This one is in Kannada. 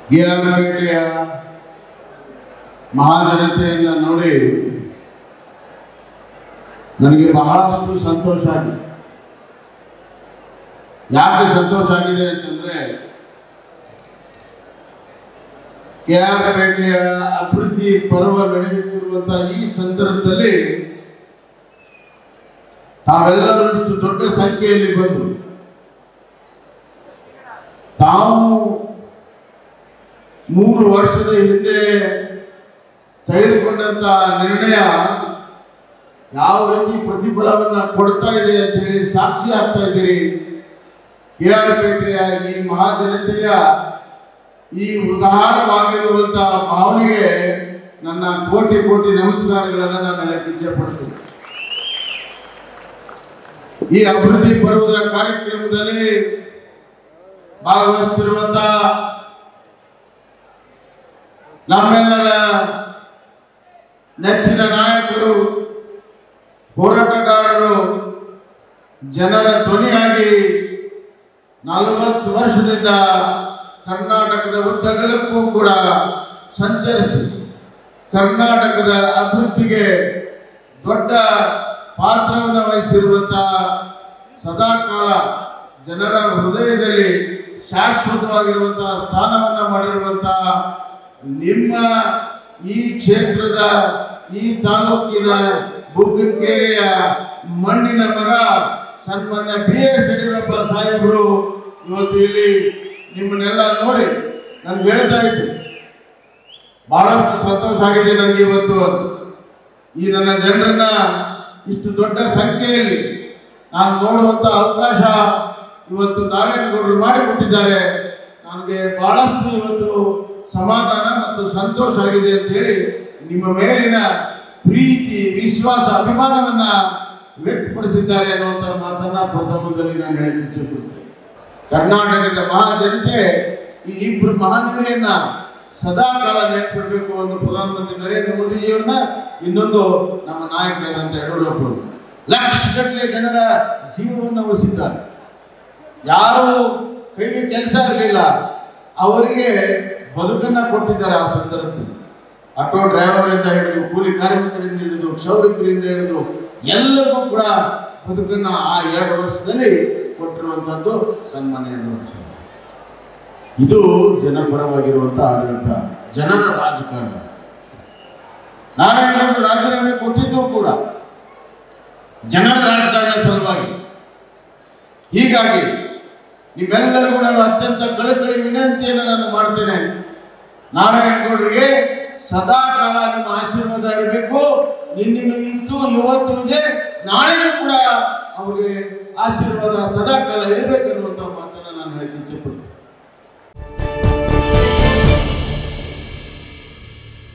ಗಿಯಾರಪೇಟೆಯ ಮಹಾಜನತೆಯನ್ನು ನೋಡಿ ನನಗೆ ಬಹಳಷ್ಟು ಸಂತೋಷ ಆಗಿದೆ ಯಾಕೆ ಸಂತೋಷ ಆಗಿದೆ ಅಂತಂದ್ರೆ ಕೆಆರ್ಪೇಟೆಯ ಅಭಿವೃದ್ಧಿ ಪರ್ವ ನಡೆಯುತ್ತಿರುವಂತಹ ಈ ಸಂದರ್ಭದಲ್ಲಿ ತಾವೆಲ್ಲರೂ ಇಷ್ಟು ದೊಡ್ಡ ಸಂಖ್ಯೆಯಲ್ಲಿ ಬಂದು ತಾವು ಮೂರು ವರ್ಷದ ಹಿಂದೆ ತೆಗೆದುಕೊಂಡಂತ ನಿರ್ಣಯ ಯಾವ ರೀತಿ ಪ್ರತಿಫಲವನ್ನ ಕೊಡ್ತಾ ಇದೆ ಅಂತ ಹೇಳಿ ಸಾಕ್ಷಿ ಆಗ್ತಾ ಇದ್ದೀರಿ ಕೆ ಆರ್ ಪೇಟೆಯ ಈ ಮಹಾಜನತೆಯ ಈ ಉದಾರವಾಗಿರುವಂತಹ ಭಾವನೆಗೆ ನನ್ನ ಕೋಟಿ ಕೋಟಿ ನಮಸ್ಕಾರಗಳನ್ನು ನಾನು ಹೇಳಕ್ಕೆ ಇಚ್ಛೆಪಡ್ತೀನಿ ಈ ಅಭಿವೃದ್ಧಿ ಪರ್ವದ ಕಾರ್ಯಕ್ರಮದಲ್ಲಿ ಭಾಗವಹಿಸುತ್ತಿರುವಂತಹ ನಮ್ಮೆಲ್ಲರ ನೆಚ್ಚಿನ ನಾಯಕರು ಹೋರಾಟಗಾರರು ಜನರ ಧ್ವನಿಯಾಗಿ ನಲವತ್ತು ವರ್ಷದಿಂದ ಕರ್ನಾಟಕದ ಉದ್ದಗಲಕ್ಕೂ ಕೂಡ ಸಂಚರಿಸಿ ಕರ್ನಾಟಕದ ಅಭಿವೃದ್ಧಿಗೆ ದೊಡ್ಡ ಪಾತ್ರವನ್ನು ವಹಿಸಿರುವಂತಹ ಸದಾಕಾಲ ಜನರ ಹೃದಯದಲ್ಲಿ ಶಾಶ್ವತವಾಗಿರುವಂತಹ ಸ್ಥಾನವನ್ನು ಮಾಡಿರುವಂತಹ ನಿಮ್ಮ ಈ ಕ್ಷೇತ್ರದ ಈ ತಾಲೂಕಿನ ಬುಗ್ಗನಕೆರೆಯ ಮಣ್ಣಿನ ಮಗ ಸನ್ಮಾನ್ಯ ಬಿ ಎಸ್ ಯಡಿಯೂರಪ್ಪ ಸಾಹೇಬರು ಇವತ್ತು ಇಲ್ಲಿ ನಿಮ್ಮನ್ನೆಲ್ಲ ನೋಡಿ ನನ್ಗೆ ಹೇಳ್ತಾ ಇದ್ರು ಬಹಳಷ್ಟು ಸಂತೋಷ ಆಗಿದೆ ನನಗೆ ಇವತ್ತು ಈ ನನ್ನ ಜನರನ್ನ ಇಷ್ಟು ದೊಡ್ಡ ಸಂಖ್ಯೆಯಲ್ಲಿ ನಾನು ನೋಡುವಂತ ಅವಕಾಶ ಇವತ್ತು ನಾರಾಯಣಗೌಡರು ಮಾಡಿಕೊಟ್ಟಿದ್ದಾರೆ ನನಗೆ ಬಹಳಷ್ಟು ಇವತ್ತು ಸಮಾಧಾನ ಮತ್ತು ಸಂತೋಷ ಆಗಿದೆ ಅಂತ ಹೇಳಿ ನಿಮ್ಮ ಮೇಲಿನ ಪ್ರೀತಿ ವಿಶ್ವಾಸ ಅಭಿಮಾನವನ್ನ ವ್ಯಕ್ತಪಡಿಸಿದ್ದಾರೆ ಅನ್ನುವಂಥ ಮಾತನ್ನ ಪ್ರಥಮದಲ್ಲಿ ನಾನು ಹೇಳಕ್ಕೆ ಇಚ್ಛೆಪಡ್ತೇನೆ ಕರ್ನಾಟಕದ ಮಹಾಜನತೆ ಈ ಇಬ್ಬರು ಮಹಾನೀಯರನ್ನ ಸದಾ ಕಾಲ ನೆನಪಿಡಬೇಕು ಒಂದು ಪ್ರಧಾನಮಂತ್ರಿ ನರೇಂದ್ರ ಮೋದಿಜಿಯವ್ರನ್ನ ಇನ್ನೊಂದು ನಮ್ಮ ನಾಯಕರಾದಂಥ ಯಡಿಯೂರಪ್ಪರು ಲಕ್ಷಗಟ್ಟಲೆ ಜನರ ಜೀವವನ್ನು ಉಳಿಸಿದ್ದಾರೆ ಯಾರು ಕೈಗೆ ಕೆಲಸ ಇರಲಿಲ್ಲ ಅವರಿಗೆ ಬದುಕನ್ನ ಕೊಟ್ಟಿದ್ದಾರೆ ಆ ಸಂದರ್ಭದಲ್ಲಿ ಆಟೋ ಡ್ರೈವರಿಂದ ಹಿಡಿದು ಕೂಲಿ ಕಾರ್ಮಿಕರಿಂದ ಹಿಡಿದು ಕ್ಷೌರಿಕರಿಂದ ಹಿಡಿದು ಎಲ್ಲರಿಗೂ ಕೂಡ ಬದುಕನ್ನ ಆ ಎರಡು ವರ್ಷದಲ್ಲಿ ಕೊಟ್ಟಿರುವಂತಹದ್ದು ಸನ್ಮಾನ್ಯ ಯಡಿಯೂರಪ್ಪ ಸಾಹೇಬರು. ಇದು ಜನಪರವಾಗಿರುವಂತ ಆಡಳಿತ ಜನರ ರಾಜಕಾರಣ ನಾರಾಯಣಗೌಡರು ರಾಜೀನಾಮೆ ಕೊಟ್ಟಿದ್ದು ಕೂಡ ಜನರ ರಾಜಕಾರಣ ಸಲುವಾಗಿ ಹೀಗಾಗಿ ನಿಮ್ಮೆಲ್ಲರಿಗೂ ನಾನು ಅತ್ಯಂತ ಕಳಕಳಿ ವಿನಂತಿಯನ್ನು ನಾನು ಮಾಡ್ತೇನೆ ನಾರಾಯಣಗೌಡರಿಗೆ ಸದಾ ಕಾಲ ನಿಮ್ಮ ಆಶೀರ್ವಾದ ಇರಬೇಕು ನಿನ್ನಿನ ಇತ್ತು ಇವತ್ತು ಇದೆ ನಾಳೆಗೂ ಕೂಡ ಅವ್ರಿಗೆ ಆಶೀರ್ವಾದ ಸದಾ ಕಾಲ ಇರಬೇಕನ್ನುವಂಥ ಮಾತನ್ನು ನಾನು ಹೇಳಕ್ಕೆ ಇಚ್ಛೆಪಡ್ತೇನೆ